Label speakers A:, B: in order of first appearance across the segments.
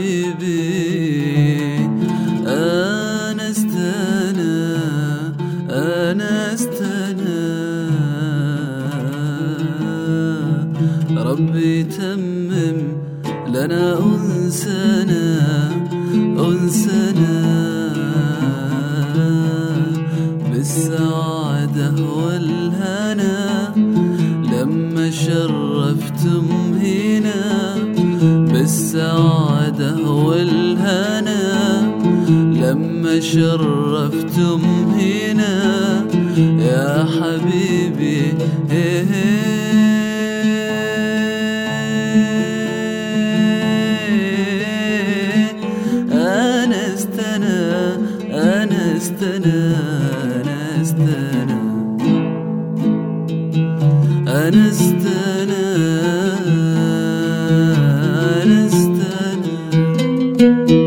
A: حبيبي آنست أنا آنست أنا ربي تمم لنا أنسنا أنسنا بالسعادة والهنا لما شرفتم هنا بالسعادة والهنا لما شرفتم هنا يا حبيبي إيه إيه أنا استنى أنا استنى أنا استنى أنا استنى أنا استنى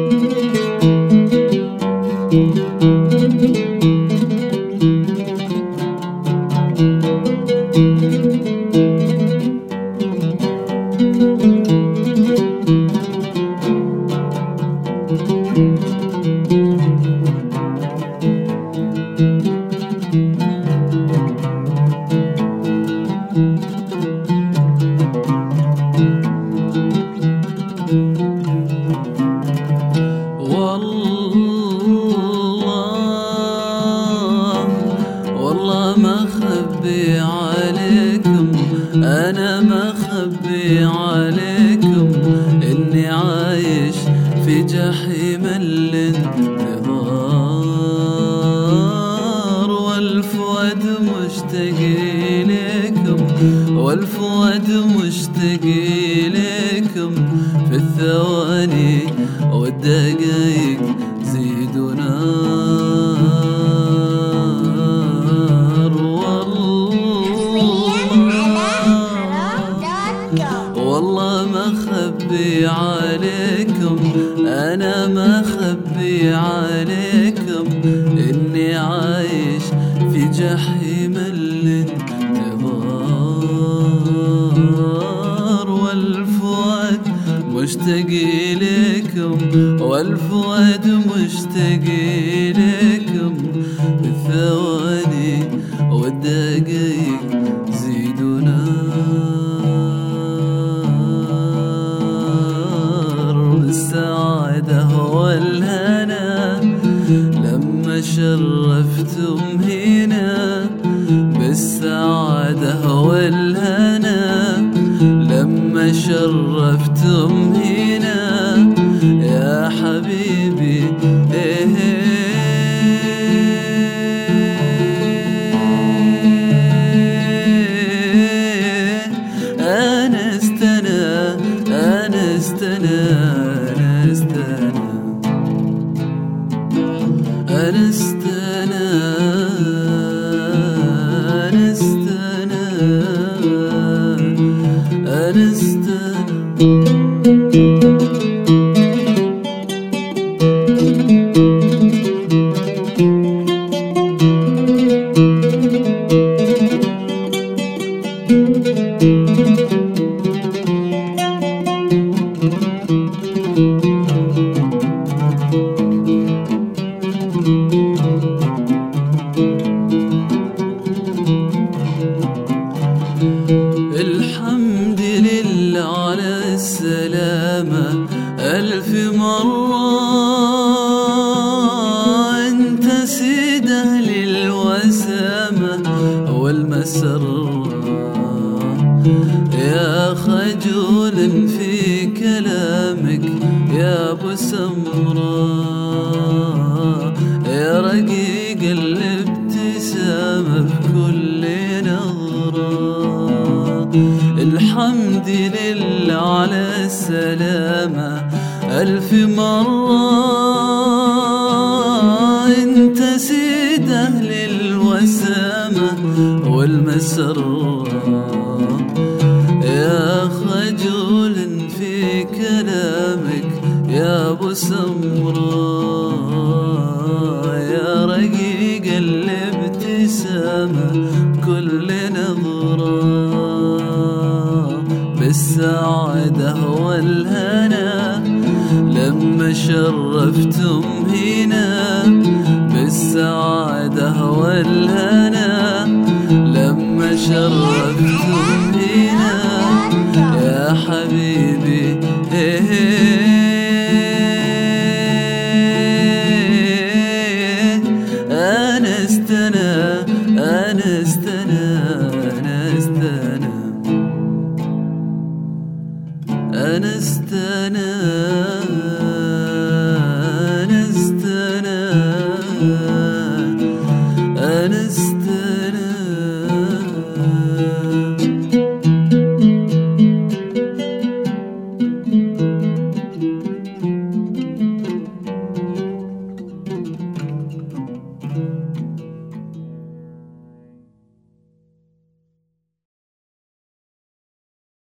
A: والله والله ما خبي عليكم انا ما خبي عليكم اني عايش في جحيم الانتظار والفؤاد مشتاق لكم والفؤاد مشتاق لكم في الثواني والدقايق زيدوا نار والله والله ما خبي عليكم انا ما خبي عليكم اني عايش في جحيم الانتظار والفؤاد مشتاق لكم والفؤاد مشتاق لكم بالثواني والدقايق زيدوا نار السعادة والهنا لما شرفتم هنا بالسعادة والهنا لما شرفتم هنا يا حبيبي إيه أنا استنى أنا استنى أنا استنى أنا استنى أنا استنى أنا استنى الحمد لله على السلامة ألف مرة أنت سيد أهل الوسامة والمسرة يا خجول في كلامك يا أبو سمرة يا رقيق الابتسامة في كل نظرة الحمد لله على السلامة ألف مرة أنت سيد أهل الوسامة والمسرة يا خجول في كلامك يا أبو سمرة يا رقيق الابتسامة كل نظرة بالسعادة والهنا لما لما شرفتم هنا بالسعادة والهنا لما شرفتم هنا يا حبيبي أنستنا أنستنا أنستنا أنستنا